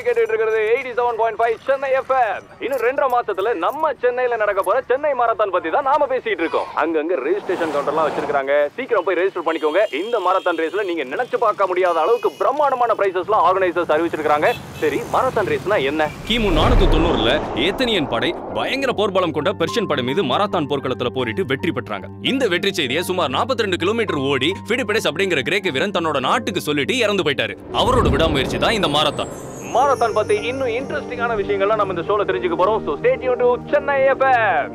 கேட்டுட்டு இருக்கிறது eighty seven point five Chennai FM இன்னும் ரெண்டரை மாசத்துல நம்ம சென்னையில நடக்க போற சென்னை மாரத்தான் பத்தி தான் நாம பேசிட்டு இருக்கோம் அங்கங்க ரெஜிஸ்ட்ரேஷன் கவுண்டர்லாம் வச்சிருக்காங்க சீக்கிரம் போய் ரெஜிஸ்டர் பண்ணிக்கோங்க இந்த மாரத்தான் ரேஸ்ல நீங்க நினைச்சு பார்க்க முடியாத அளவுக்கு பிரம்மாண்டமான பிரைசஸ்லாம் ஆர்கனைசர்ஸ் அறிவிச்சிருக்காங்க சரி மாரத்தான் ரேஸ்னா என்ன கிமு நானூத்தி தொண்ணூறுல ஏத்தனியன் படை பயங்கர போர்பலம் கொண்ட பெர்ஷியன் படை மீது மாரத்தான் போர்க்களத்துல போரிட்டு வெற்றி பெற்றாங்க இந்த வெற்றி செய்தியை சுமார் 42 ரெண்டு கிலோமீட்டர் ஓடி பிடிபெடஸ் அப்படிங்கிற கிரேக்க வீரன் தன்னோட நாட்டுக்கு சொல்லிட்டு இறந்து போயிட்டாரு அவரோட விடாமுயற்சி தான் இந்த மாரத்தான் மாரத்தான் பத்தி இன்னும் இன்ட்ரெஸ்டிங்கான விஷயங்கள்லாம் நம்ம இந்த ஷோல தெரிஞ்சுக்க போறோம் so stay tune to Chennai FM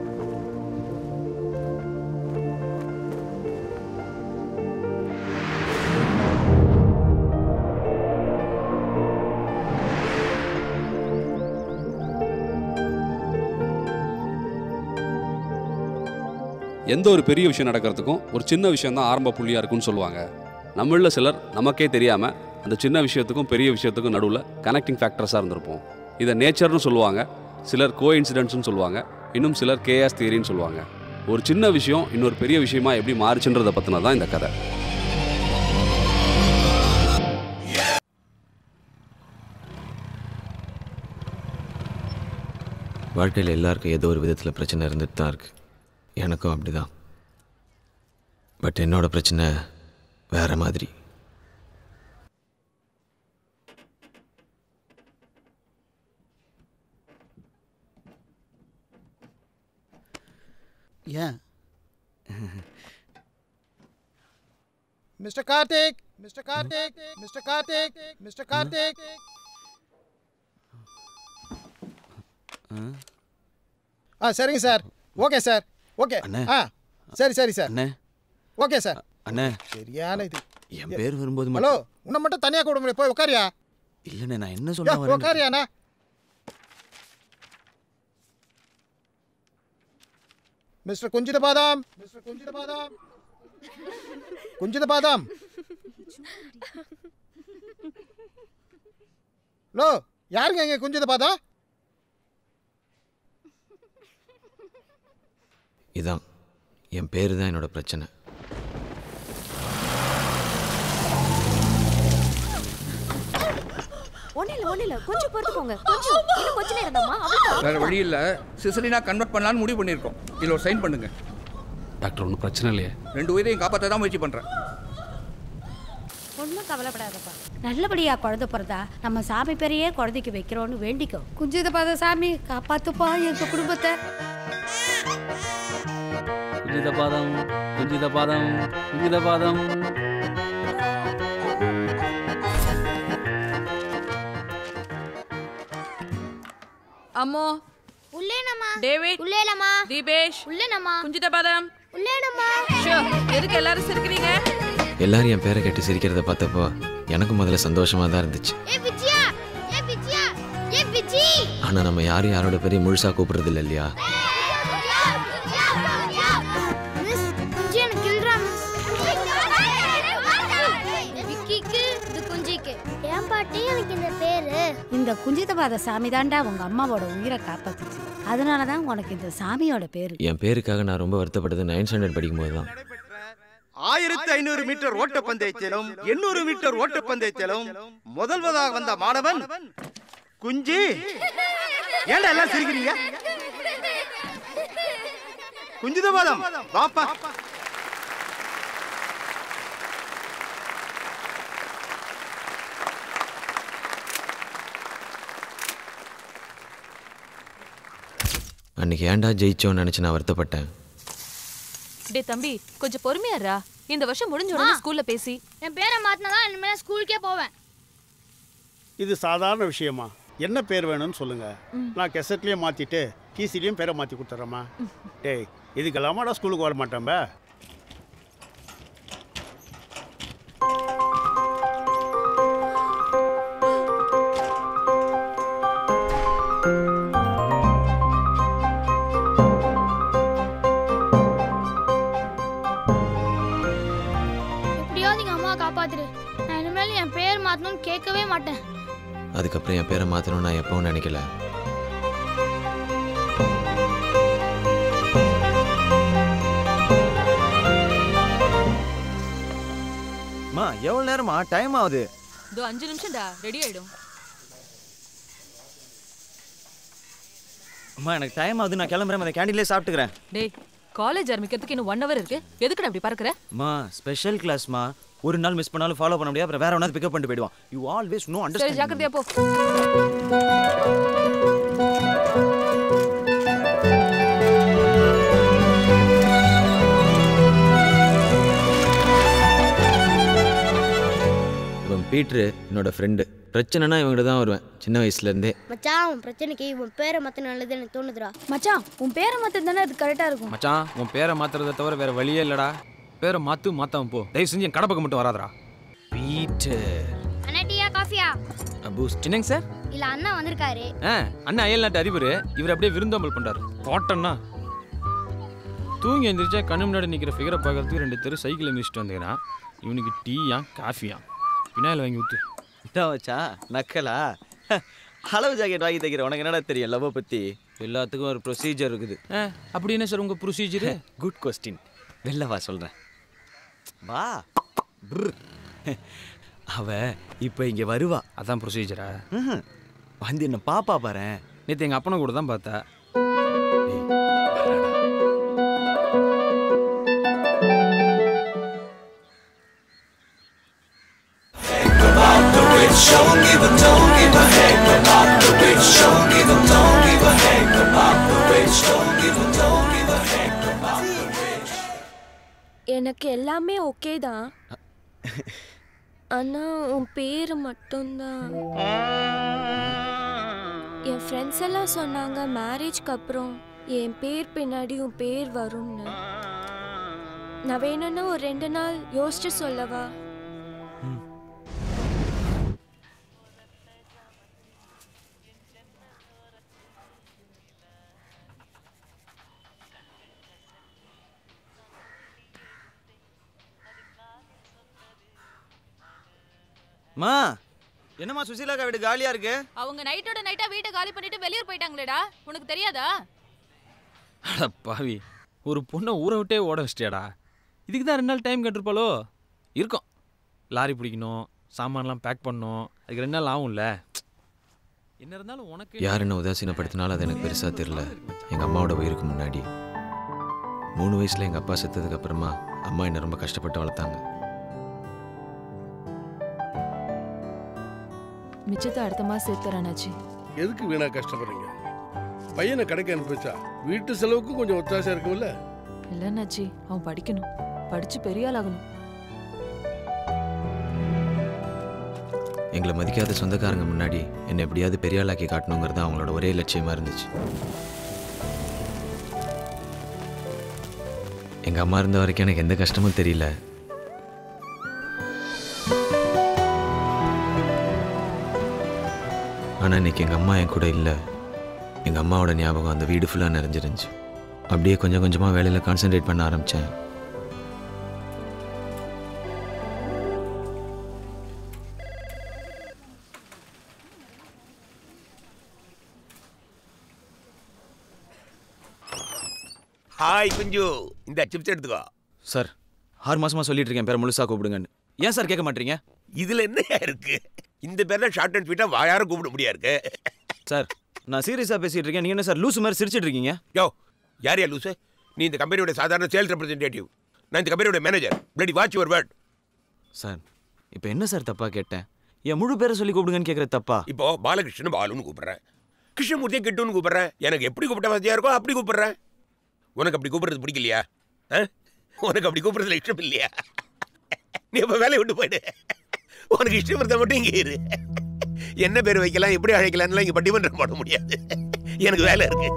எந்த ஒரு பெரிய விஷயம் நடக்கிறதுக்கும் ஒரு சின்ன விஷயம் தான் ஆரம்ப புள்ளியாக இருக்கும்னு சொல்லுவாங்க நம்மளில் சிலர் நமக்கே தெரியாமல் அந்த சின்ன விஷயத்துக்கும் பெரிய விஷயத்துக்கும் நடுவில் கனெக்டிங் ஃபேக்டர்ஸாக இருந்திருப்போம் இதை நேச்சர்னு சொல்லுவாங்க சிலர் கோ இன்சிடென்ட்ஸ்னு சொல்லுவாங்க இன்னும் சிலர் கேஎஸ் தியரின்னு சொல்லுவாங்க ஒரு சின்ன விஷயம் இன்னொரு பெரிய விஷயமா எப்படி மாறுச்சுன்றதை பற்றின தான் இந்த கதை வாழ்க்கையில் எல்லாருக்கும் ஏதோ ஒரு விதத்தில் பிரச்சனை இருந்துட்டு தான் இருக்கு எனக்கும் அப்படிதான் பட் என்னோட பிரச்சனை வேற மாதிரி ஏன் mister Karthik mister Karthik mister Karthik mister Karthik ஆ சரிங்க சார் ஓகே சார் ஓகே அண்ணே. ஆ சரி சரி சார் அண்ணே ஓகே சார் அண்ணே சரியான இது என் பேர் வரும்போது ஹலோ மட்டும் உன்னை மட்டும் தனியாக கூட முடியும் போய் உட்காரியா இல்லைண்ணே நான் என்ன யா, சொல்ல வரேன் உட்காரியாண்ணா மிஸ்டர் குஞ்சித பாதாம் மிஸ்டர் குஞ்சித பாதாம் குஞ்சித பாதாம் ஹலோ யாருங்க இங்க குஞ்சித பாதாம் இதான் என் பேர் தான் என்னோட பிரச்சனை ஒண்ணு இல்ல ஒண்ணு இல்ல கொஞ்சம் பொறுத்துக்கோங்க கொஞ்சம் இன்னும் கொஞ்ச நேரம் தாம்மா அவ்வளவுதான் வேற வழி இல்லை சிசிலினா கன்வெர்ட் பண்ணலாம்னு முடிவு பண்ணியிருக்கோம் இதில் ஒரு சைன் பண்ணுங்க டாக்டர் ஒன்றும் பிரச்சனை இல்லையே ரெண்டு உயிரையும் காப்பாற்ற தான் முயற்சி பண்ணுறேன் ஒன்றும் கவலைப்படாதப்பா நல்லபடியா குழந்தை பிறந்தா நம்ம சாமி பேரையே குழந்தைக்கு வைக்கிறோன்னு வேண்டிக்கோ குஞ்சித பாத சாமி காப்பாத்துப்பா எங்க குடும்பத்தை குஞ்சித பாதம் குஞ்சித பாதம் குஞ்சித பாதம் అమ్మో உள்ளேனம்மா டேவிட் உள்ளேலம்மா தீபேஷ் உள்ளேனம்மா குஞ்சித பாதம் உள்ளேனம்மா ஷோ எதுக்கு எல்லாரும் சிரிக்கிறீங்க எல்லாரும் என் பேரை கேட்டு சிரிக்கிறத பார்த்தப்போ எனக்கும் முதல்ல சந்தோஷமாக தான் இருந்துச்சு ஏ விஜயா ஏ விஜயா ஏ விஜி ஆனால் நம்ம யாரும் யாரோட பேரையும் முழுசாக கூப்பிடுறது இல்லை இல்லையா மிஸ் குஞ்சி எனக்கு கில்றா மிஸ் விக்கிக்கு இது குஞ்சிக்கு ஏன் பாட்டி எனக்கு இந்த பேரு இந்த குஞ்சித பாத சாமி தாண்டா உங்க அம்மாவோட உயிரை காப்பாத்துச்சு அதனால தான் உனக்கு இந்த சாமியோட பேரு என் பேருக்காக நான் ரொம்ப வருத்தப்பட்டது நைன்த் ஸ்டாண்டர்ட் படிக்கும்போது தான் ஆயிரத்தி ஐநூறு மீட்டர் ஓட்டப்பந்தயத்திலும் எண்ணூறு மீட்டர் ஓட்டப்பந்தயத்திலும் முதல்வதாக வந்த மாணவன் குஞ்சி ஏன்டா எல்லாம் சிரிக்கிறீங்க குஞ்சிதபாதம் வாப்பா அன்னைக்கு ஏன்டா ஜெயிச்சோன்னு நினச்சி நான் வருத்தப்பட்டேன் டே தம்பி கொஞ்சம் பொறுமையாரா இந்த வருஷம் முடிஞ்ச உடனே ஸ்கூல்ல பேசி என் பேரை மாத்தினாதான் இனிமேல் ஸ்கூலுக்கே போவேன் இது சாதாரண விஷயமா என்ன பேர் வேணும்னு சொல்லுங்க நான் கெசட்லயே மாத்திட்டு டிசிலையும் பேரை மாத்தி கொடுத்துட்றேம்மா டேய் இதுக்கெல்லாமாடா ஸ்கூலுக்கு வர மாட்டேன்ப எப்படியாவது எங்க அம்மாவை காப்பாத்துரு நான் இனிமேல் என் பேர் மாத்தணும்னு கேட்கவே மாட்டேன் அதுக்கப்புறம் என் பேரை மாற்றணும்னு நான் எப்பவும் நினைக்கல மா எவ்வளவு நேரமா டைம் ஆகுது இதோ அஞ்சு நிமிஷம்டா ரெடி ஆயிடும் அம்மா எனக்கு டைம் ஆகுது நான் கிளம்புறேன் அந்த கேண்டீன்லேயே சாப்பிட்டுக்கிறேன் டேய் காலேஜ் ஆரம்பிக்கிறதுக்கு இன்னும் ஒன் ஹவர் இருக்கு எதுக்குடா அப்படி பறக்குற அம்மா ஸ்பெஷல் கிளாஸ்மா ஒரு நாள் மிஸ் பண்ணாலும் ஃபாலோ பண்ண முடியாது அப்புறம் வேற ஒன்றாவது பிக்கப் பண்ணிட்டு போயிடுவான் யூ ஆல்வேஸ் நோ சரி அண்டர்ஸ்டாண்ட் ஜாக்கிரதையா போ இவன் பீட்ரு என்னோட ஃப்ரெண்டு பிரச்சனைனா இவங்கிட்ட தான் வருவேன் சின்ன வயசுலேருந்தே மச்சான் உன் பிரச்சனைக்கு உன் பேரை மாத்த நல்லது எனக்கு தோணுதுடா மச்சான் உன் பேரை மாத்த தானே அது கரெக்டா இருக்கும் மச்சான் உன் பேரை மாத்துறதை தவிர வேற வழியே இல்லடா பேரை மாத்து மாத்தாம போ தயவு செஞ்சு என் கடை பக்கம் மட்டும் வராதடா பீட்டர் அண்ணா டீயா காஃபியா பூஸ்ட் என்னங்க சார் இல்ல அண்ணா வந்திருக்காரு ஆ அண்ணன் அயல் நாட்டு அதிபர் இவர் அப்படியே விருந்தோம்பல் பண்றாரு போட்டோன்னா தூங்கி எந்திரிச்சா கண்ணு முன்னாடி நிற்கிற ஃபிகரை பார்க்கறதுக்கு ரெண்டு தெரு சைக்கிளை மிதிச்சிட்டு வந்துக்கிறான் இவனுக்கு டீயா காஃபியா பின்னாயில் வாங்கி ஊற்று இதான் வச்சா நக்கலா அளவு ஜாக்கெட் வாங்கி தைக்கிற உனக்கு என்னடா தெரியும் லவ் பற்றி எல்லாத்துக்கும் ஒரு ப்ரொசீஜர் இருக்குது ஆ அப்படி என்ன சார் உங்கள் ப்ரொசீஜரு குட் கொஸ்டின் வெளில வா சொல்கிறேன் வா Brr. அவ இப்போ இங்கே வருவா அதான் ப்ரொசீஜரா ம்ஹும். வந்து என்ன பாப்பா பாரு நேற்று எங்கள் அப்பனை கூட தான் பார்த்தா எனக்கு எல்லாமே ஓகே தான் ஆனா உன் பேர் மட்டும்தான் என் ஃப்ரெண்ட்ஸ் எல்லாம் சொன்னாங்க மேரேஜ்க்கு அப்புறம் என் பேர் பின்னாடி உன் பேர் வரும்னு நான் வேணும்னா ஒரு ரெண்டு நாள் யோசிச்சு சொல்லவா மா என்னம்மா சுசீலாக்கா வீடு காலியா இருக்கு அவங்க நைட்டோட நைட்டா வீட்டை காலி பண்ணிட்டு வெளியூர் போயிட்டாங்களேடா உனக்கு தெரியாதா அட பாவி ஒரு பொண்ணை ஊரை விட்டே ஓட வச்சிட்டியாடா இதுக்கு தான் ரெண்டு நாள் டைம் கேட்டிருப்பாளோ இருக்கும் லாரி பிடிக்கணும் சாமான்லாம் பேக் பண்ணணும் அதுக்கு ரெண்டு நாள் ஆகும்ல என்ன இருந்தாலும் உனக்கு யார் என்ன உதாசீனப்படுத்தினாலும் அது எனக்கு பெருசாக தெரில எங்கள் அம்மாவோட உயிருக்கு முன்னாடி மூணு வயசில் எங்கள் அப்பா செத்ததுக்கு அப்புறமா அம்மா என்னை ரொம்ப கஷ்டப்பட்டு வளர்த்தாங்க மிச்சத்தை அடுத்த மாசம் சேர்த்துறானாச்சு எதுக்கு வீணா கஷ்டப்படுறீங்க பையனை கடைக்கு அனுப்பிச்சா வீட்டு செலவுக்கும் கொஞ்சம் ஒத்தாசை இருக்கும்ல இல்லைன்னாச்சி அவன் படிக்கணும் படிச்சு பெரிய ஆளாகணும் எங்களை மதிக்காத சொந்தக்காரங்க முன்னாடி என்னை எப்படியாவது பெரிய ஆளாக்கி காட்டணுங்கிறது தான் அவங்களோட ஒரே லட்சியமாக இருந்துச்சு எங்கள் அம்மா இருந்த வரைக்கும் எனக்கு எந்த கஷ்டமும் தெரியல ஆனால் இன்னைக்கு எங்கள் அம்மா என் கூட இல்லை எங்கள் அம்மாவோட ஞாபகம் அந்த வீடு ஃபுல்லாக நிறைஞ்சிருந்துச்சு அப்படியே கொஞ்சம் கொஞ்சமாக வேலையில் கான்சென்ட்ரேட் பண்ண ஆரம்பித்தேன் ஹாய் குஞ்சு இந்த சிப்ஸ் எடுத்துக்கோ சார் ஆறு மாசமா சொல்லிட்டு இருக்கேன் பேரை முழுசா கூப்பிடுங்கன்னு ஏன் சார் கேட்க மாட்டீங்க இதுல என்ன இருக்கு இந்த பேர்ல ஷார்ட் அண்ட் ஸ்வீட்டா வாயார கூப்பிட முடியா இருக்கு சார் நான் சீரியஸா பேசிட்டு இருக்கேன் நீங்க என்ன சார் லூசு மாதிரி சிரிச்சிட்டு இருக்கீங்க யோ யார் யா லூசு நீ இந்த கம்பெனியோட சாதாரண சேல்ஸ் ரெப்ரஸன்டேட்டிவ் நான் இந்த கம்பெனியோட manager bloody watch your word sir இப்போ என்ன சார் தப்பா கேட்டேன் என் முழு பேரை சொல்லி கூப்பிடுங்கன்னு கேட்குற தப்பா இப்போ பாலகிருஷ்ணன் பாலுன்னு கூப்பிடுறேன் கிருஷ்ணமூர்த்தியை கிட்டுன்னு கூப்பிடுறேன் எனக்கு எப்படி கூப்பிட்ட வசதியா இருக்கோ அப்படி கூப்பிடுறேன் உனக்கு அப்படி கூப்பிடுறது பிடிக்கலையா ஆ? உனக்கு அப்படி கூப்பிடுறதுல இஷ்டம் இல்லையா நீ இப்ப வேலையை விட்டு போயிடு உனக்கு இஷ்டம் இருந்தா மட்டும் இங்கே இரு என்ன பேர் வைக்கலாம் எப்படி அழைக்கலாம்லாம் இங்க பட்டிமன்றம் போட முடியாது எனக்கு வேலை இருக்கு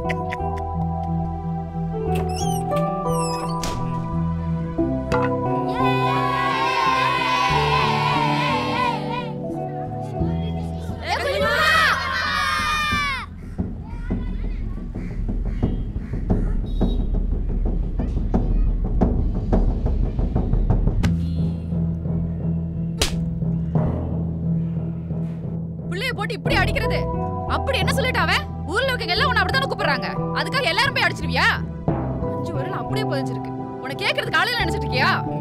பிள்ளைய போட்டு இப்படி அடிக்கிறது அப்படி என்ன சொல்லிட்டு அவன் ஊர்ல இருக்க எல்லாம் உன்னை அப்படித்தானே கூப்பிடுறாங்க அதுக்காக எல்லாரும் போய் அடிச்சிருவியா அஞ்சு வரல அப்படியே புதைஞ்சிருக்கு உனக்கு கேட்கறது காலையில நினைச்சிட்டு இருக்கியா